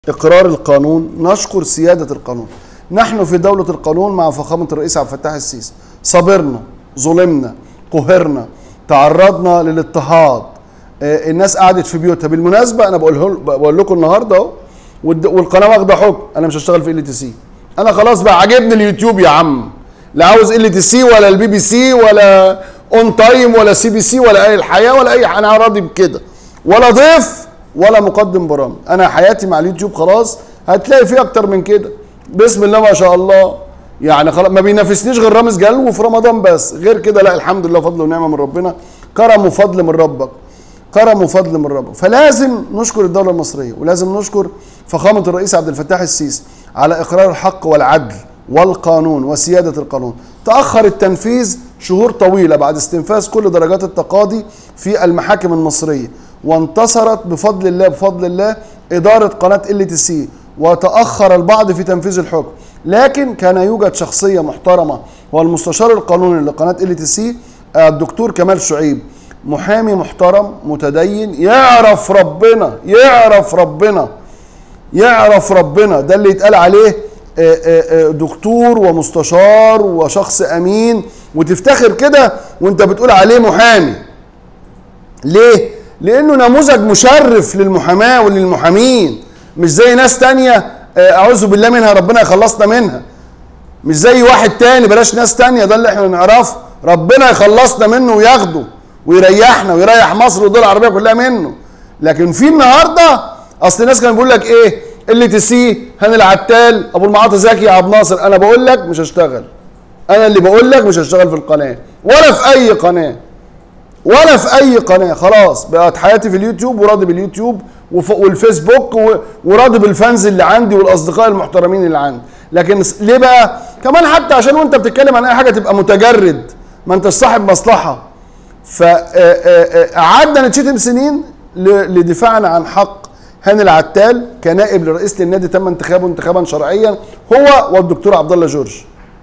إقرار القانون نشكر سيادة القانون نحن في دولة القانون مع فخامة الرئيس عبد الفتاح السيسي صبرنا ظلمنا قهرنا تعرضنا للاضطهاد آه، الناس قعدت في بيوتها بالمناسبة أنا بقول بقول لكم النهاردة أهو والد- والقناة واخدة حكم أنا مش هشتغل في ال تي سي أنا خلاص بقى عاجبني اليوتيوب يا عم لا عاوز ال تي سي ولا البي بي سي ولا اون تايم ولا سي بي سي ولا اي الحياه ولا اي انا راضي بكده ولا ضيف ولا مقدم برامج انا حياتي مع اليوتيوب خلاص هتلاقي فيه اكتر من كده بسم الله ما شاء الله يعني خلاص ما بينافسنيش غير رامز جلو في رمضان بس غير كده لا الحمد لله فضل ونعمه من ربنا كرم وفضل من ربك كرم وفضل من ربك فلازم نشكر الدوله المصريه ولازم نشكر فخامه الرئيس عبد الفتاح السيسي على اقرار الحق والعدل والقانون وسياده القانون تاخر التنفيذ شهور طويله بعد استنفاذ كل درجات التقاضي في المحاكم المصريه وانتصرت بفضل الله بفضل الله اداره قناه ال تي سي وتاخر البعض في تنفيذ الحكم لكن كان يوجد شخصيه محترمه هو المستشار القانوني لقناه ال تي سي الدكتور كمال شعيب محامي محترم متدين يعرف ربنا يعرف ربنا يعرف ربنا ده اللي يتقال عليه آه، آه، آه، دكتور ومستشار وشخص امين وتفتخر كده وانت بتقول عليه محامي ليه لانه نموذج مشرف للمحاماه وللمحامين مش زي ناس تانية آه، اعوذ بالله منها ربنا يخلصنا منها مش زي واحد تاني بلاش ناس تانية ده اللي احنا نعرفه ربنا يخلصنا منه وياخده ويريحنا ويريح مصر والدول العربيه كلها منه لكن في النهارده اصل الناس كانوا بيقول لك ايه اللي تسي هاني العتال ابو المعاطي زكي عبد الناصر انا بقول لك مش هشتغل انا اللي بقول لك مش هشتغل في القناه ولا في اي قناه ولا في اي قناه خلاص بقت حياتي في اليوتيوب وراضي باليوتيوب وف- والفيسبوك و- وراضي بالفانز اللي عندي والاصدقاء المحترمين اللي عندي لكن س- ليه بقى كمان حتى عشان وانت بتتكلم عن اي حاجه تبقى متجرد ما انت صاحب مصلحه فقعدنا نتشتم سنين ل- لدفاعنا عن حق هاني العتال كنائب لرئيس للنادي تم انتخابه انتخابا شرعيا هو والدكتور عبد الله جورج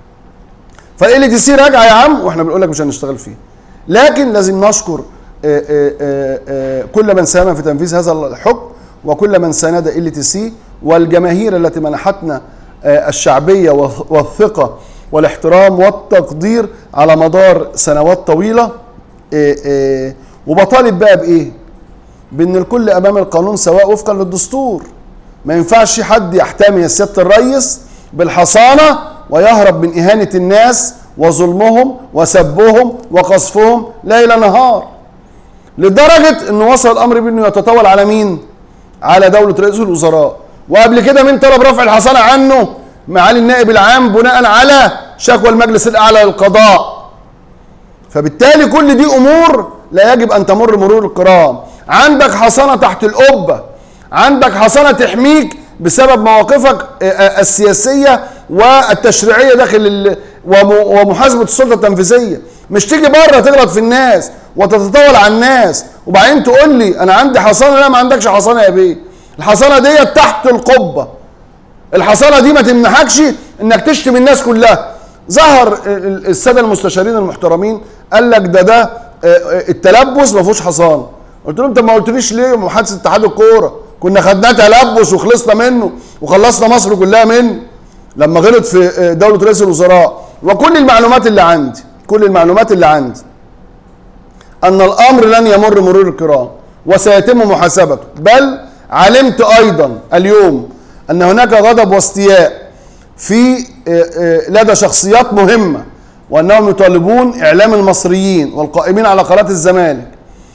فال دي سي راجعه يا عم واحنا بنقول لك مش هنشتغل فيه لكن لازم نشكر آه، آه، آه، آه، كل من ساهم في تنفيذ هذا الحكم وكل من ساند ال تي سي والجماهير التي منحتنا آه، الشعبيه والث- والثقه والاحترام والتقدير على مدار سنوات طويله آه، آه، وبطالب بقى بايه؟ بان الكل امام القانون سواء وفقا للدستور ما ينفعش حد يحتمي سياده الرئيس بالحصانه ويهرب من اهانه الناس وظلمهم وسبهم وقصفهم ليل نهار لدرجه انه وصل الامر بانه يتطاول على مين؟ على دوله رئيس الوزراء وقبل كده مين طلب رفع الحصانه عنه؟ معالي النائب العام بناء على شكوى المجلس الاعلى للقضاء فبالتالي كل دي امور لا يجب ان تمر مرور الكرام عندك حصانه تحت القبه عندك حصانه تحميك بسبب مواقفك آه، آه، السياسيه والتشريعيه داخل ال- وم- ومحاسبه السلطه التنفيذيه مش تيجي بره تغلط في الناس وتتطاول على الناس وبعدين تقول لي انا عندي حصانه لا ما عندكش حصانه يا بيه الحصانه ديت تحت القبه الحصانه دي ما تمنحكش انك تشتم الناس كلها ظهر ال- ال- الساده المستشارين المحترمين قال لك ده ده آه، آه، التلبس ما فيهوش حصانه قلت لهم انت ما قلتليش ليه محادثه اتحاد الكوره كنا خدناه تلبس وخلصنا منه وخلصنا مصر كلها منه لما غلط في آه، دوله رئيس الوزراء وكل المعلومات اللي عندي كل المعلومات اللي عندي ان الامر لن يمر مرور الكرام وسيتم محاسبته بل علمت ايضا اليوم ان هناك غضب واستياء في آه، آه، لدى شخصيات مهمه وانهم يطالبون اعلام المصريين والقائمين على قناه الزمالك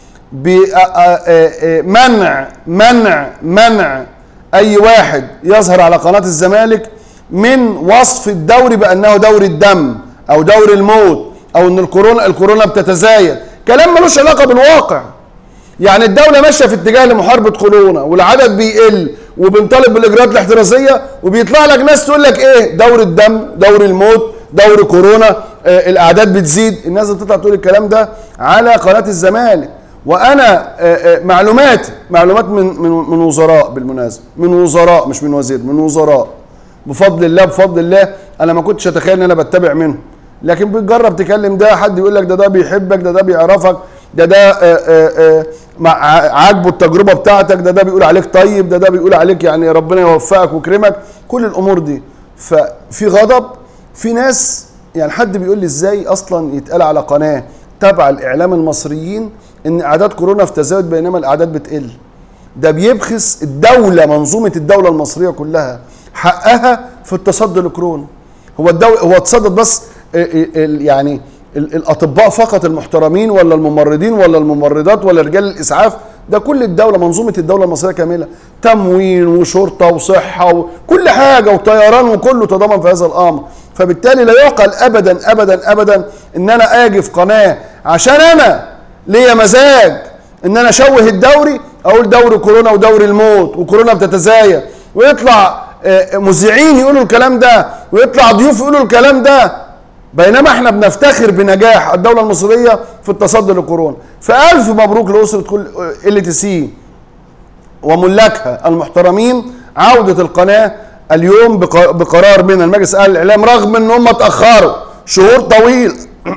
بمنع منع منع اي واحد يظهر على قناه الزمالك من وصف الدوري بانه دوري الدم او دوري الموت او ان الكورونا الكورونا بتتزايد كلام ملوش علاقه بالواقع يعني الدوله ماشيه في اتجاه لمحاربه كورونا والعدد بيقل وبنطالب بالاجراءات الاحترازيه وبيطلع لك ناس تقول لك ايه دوري الدم دوري الموت دوري كورونا آه الاعداد بتزيد الناس اللي بتطلع تقول الكلام ده على قناه الزمالك وانا آه آه معلوماتي معلومات من من من وزراء بالمناسبه من وزراء مش من وزير من وزراء بفضل الله بفضل الله انا ما كنتش اتخيل ان انا بتبع منهم لكن بتجرب تكلم ده حد يقول لك ده ده بيحبك ده ده بيعرفك ده ده آه، آه، آه، مع- عاجبه التجربه بتاعتك ده ده بيقول عليك طيب ده ده بيقول عليك يعني ربنا يوفقك ويكرمك كل الامور دي ففي غضب في ناس يعني حد بيقول لي ازاي اصلا يتقال على قناه تبع الاعلام المصريين ان اعداد كورونا في تزايد بينما الاعداد بتقل ده بيبخس الدولة منظومة الدولة المصرية كلها حقها في التصدي لكورونا هو الدولة هو تصدد بس ال- ال- يعني ال- الأطباء فقط المحترمين ولا الممرضين ولا الممرضات ولا رجال الإسعاف ده كل الدولة منظومة الدولة المصرية كاملة تموين وشرطة وصحة وكل حاجة وطيران وكله تضامن في هذا الأمر فبالتالي لا يعقل أبدا أبدا أبدا إن أنا أجي في قناة عشان أنا ليا مزاج ان انا اشوه الدوري اقول دوري كورونا ودوري الموت وكورونا بتتزايد ويطلع آه، مذيعين يقولوا الكلام ده ويطلع ضيوف يقولوا الكلام ده بينما احنا بنفتخر بنجاح الدوله المصريه في التصدي لكورونا فالف مبروك لاسره كل ال تي سي وملاكها المحترمين عودة القناة اليوم بق- بقرار من المجلس الأعلى للإعلام رغم إن هم اتأخروا شهور طويل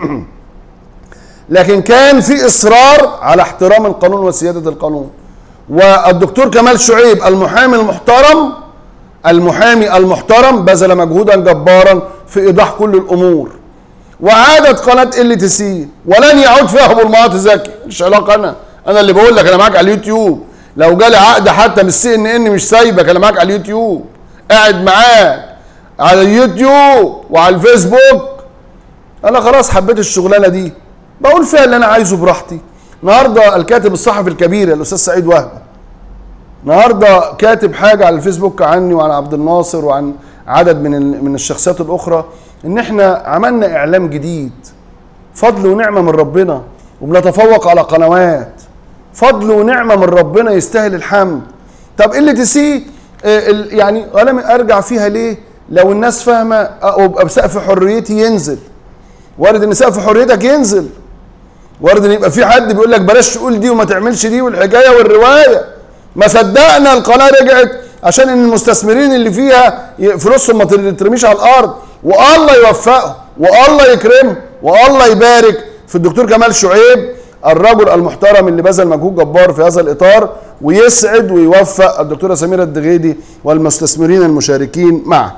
لكن كان في إصرار على احترام القانون وسيادة القانون والدكتور كمال شعيب المحامي المحترم المحامي المحترم بذل مجهودا جبارا في إيضاح كل الأمور وعادت قناة ال تي سي ولن يعود فيها ابو المعاطي زكي مش علاقه انا انا اللي بقول لك انا معاك على اليوتيوب لو جالي عقد حتى من السي ان ان مش سايبك انا معاك على اليوتيوب قاعد معاك على اليوتيوب وعلى الفيسبوك انا خلاص حبيت الشغلانه دي بقول فيها اللي انا عايزه براحتي النهارده الكاتب الصحفي الكبير الاستاذ سعيد وهبه النهارده كاتب حاجه على الفيسبوك عني وعن عبد الناصر وعن عدد من ال- من الشخصيات الاخرى ان احنا عملنا اعلام جديد فضل ونعمه من ربنا وبنتفوق على قنوات فضل ونعمه من ربنا يستاهل الحمد طب ال تي سي يعني انا ارجع فيها ليه لو الناس فاهمه ابقى بسقف حريتي ينزل وارد ان سقف حريتك ينزل وارد ان يبقى في حد بيقول لك بلاش تقول دي وما تعملش دي والحكايه والروايه ما صدقنا القناه رجعت عشان ان المستثمرين اللي فيها ي- فلوسهم ما ترميش على الارض والله يوفقهم والله يكرمه والله يبارك في الدكتور كمال شعيب الرجل المحترم اللي بذل مجهود جبار في هذا الاطار ويسعد ويوفق الدكتوره سميره الدغيدي والمستثمرين المشاركين معه.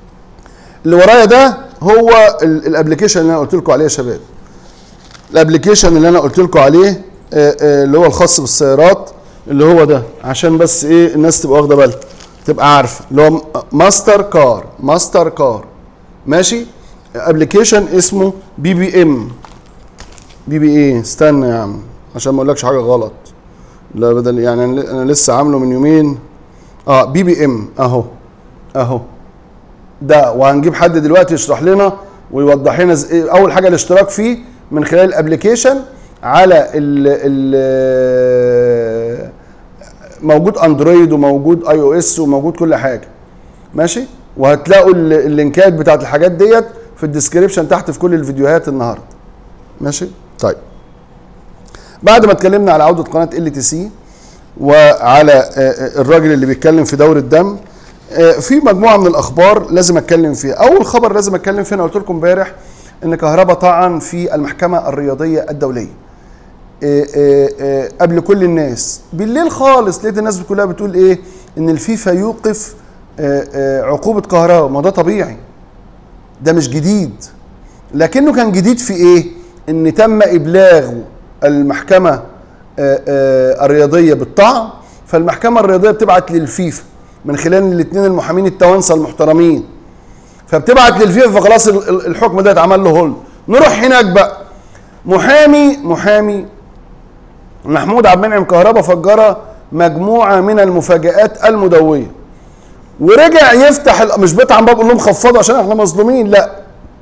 اللي ورايا ده هو ال- الابلكيشن اللي انا قلت لكم عليه يا شباب. الابلكيشن اللي انا قلت لكم عليه آه، آه، اللي هو الخاص بالسيارات اللي هو ده عشان بس ايه الناس تبقى واخده بالها تبقى عارفه اللي هو م- ماستر كار ماستر كار ماشي ابلكيشن اسمه بي بي ام بي بي ايه استنى يا عم عشان ما اقولكش حاجه غلط لا بدل يعني انا أنا لسه عامله من يومين اه بي بي ام اهو اهو ده وهنجيب حد دلوقتي يشرح لنا ويوضح لنا إز- إيه اول حاجه الاشتراك فيه من خلال الابلكيشن على ال ال موجود اندرويد وموجود اي او اس وموجود كل حاجه ماشي وهتلاقوا ال- اللينكات بتاعت الحاجات ديت في الديسكريبشن تحت في كل الفيديوهات النهارده ماشي طيب بعد ما اتكلمنا على عوده قناه ال تي سي وعلى آه، آه، الراجل اللي بيتكلم في دور الدم آه، في مجموعه من الاخبار لازم اتكلم فيها اول خبر لازم اتكلم فيه انا قلت لكم امبارح ان كهربا طعن في المحكمه الرياضيه الدوليه آه، آه، آه، قبل كل الناس بالليل خالص لقيت الناس كلها بتقول ايه ان الفيفا يوقف آه، آه، عقوبه كهربا ما ده طبيعي ده مش جديد لكنه كان جديد في ايه ان تم ابلاغ المحكمه آه، آه، الرياضيه بالطعن فالمحكمه الرياضيه بتبعت للفيفا من خلال الاثنين المحامين التوانسه المحترمين فبتبعت للفيفا فخلاص ال- ال- الحكم ده اتعمل له هولد نروح هناك بقى محامي محامي محمود عبد المنعم كهربا فجر مجموعه من المفاجآت المدويه ورجع يفتح ال- مش بيطعن بقى بيقول لهم خفضوا عشان احنا مظلومين لا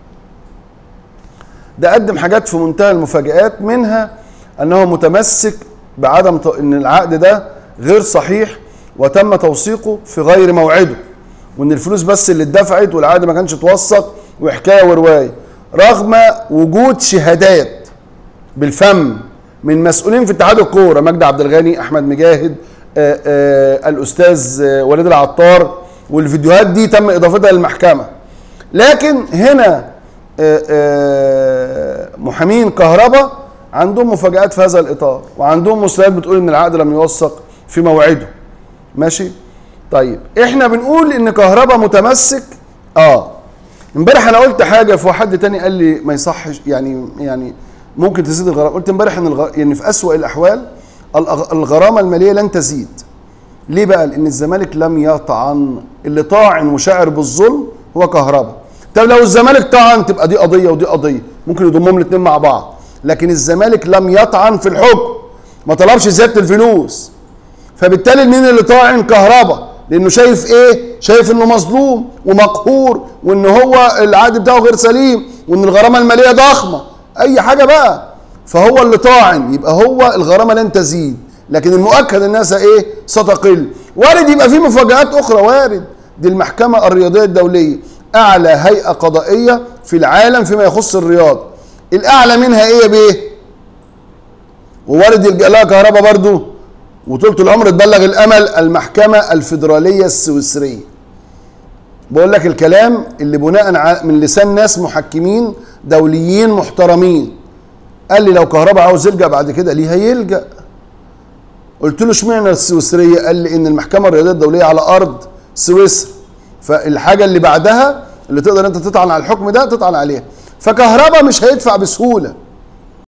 ده قدم حاجات في منتهى المفاجآت منها انه متمسك بعدم ت- ان العقد ده غير صحيح وتم توثيقه في غير موعده وان الفلوس بس اللي اتدفعت والعقد ما كانش اتوثق وحكايه وروايه رغم وجود شهادات بالفم من مسؤولين في اتحاد الكوره مجدي عبد الغني احمد مجاهد آآ آآ الاستاذ آه، وليد العطار والفيديوهات دي تم اضافتها للمحكمه لكن هنا آه، آه، محامين كهرباء عندهم مفاجآت في هذا الاطار وعندهم مستندات بتقول ان العقد لم يوثق في موعده ماشي طيب احنا بنقول ان كهرباء متمسك اه امبارح انا قلت حاجه في حد تاني قال لي ما يصحش يعني يعني ممكن تزيد الغرامه قلت امبارح ان الغ... يعني في اسوأ الاحوال الأغ- الغرامه الماليه لن تزيد ليه بقى لان الزمالك لم يطعن اللي طاعن وشاعر بالظلم هو كهرباء طب لو الزمالك طعن تبقى دي قضيه ودي قضيه ممكن يضمهم الاثنين مع بعض لكن الزمالك لم يطعن في الحكم ما طلبش زياده الفلوس فبالتالي مين اللي طاعن كهرباء لانه شايف ايه شايف انه مظلوم ومقهور وان هو العقد بتاعه غير سليم وان الغرامه الماليه ضخمه اي حاجه بقى فهو اللي طاعن يبقى هو الغرامه لن تزيد لكن المؤكد انها س- ايه ستقل وارد يبقى في مفاجات اخرى وارد دي المحكمه الرياضيه الدوليه اعلى هيئه قضائيه في العالم فيما يخص الرياض الاعلى منها ايه يا بيه ووارد يلجأ لها كهرباء برضو وطولة العمر تبلغ الامل المحكمه الفيدراليه السويسريه بقول لك الكلام اللي بناء ع- من لسان ناس محكمين دوليين محترمين قال لي لو كهرباء عاوز يلجأ بعد كده ليه هيلجأ قلت له اشمعنى السويسريه قال لي ان المحكمه الرياضيه الدوليه على ارض سويسرا فالحاجه اللي بعدها اللي تقدر انت تطعن على الحكم ده تطعن عليها فكهرباء مش هيدفع بسهوله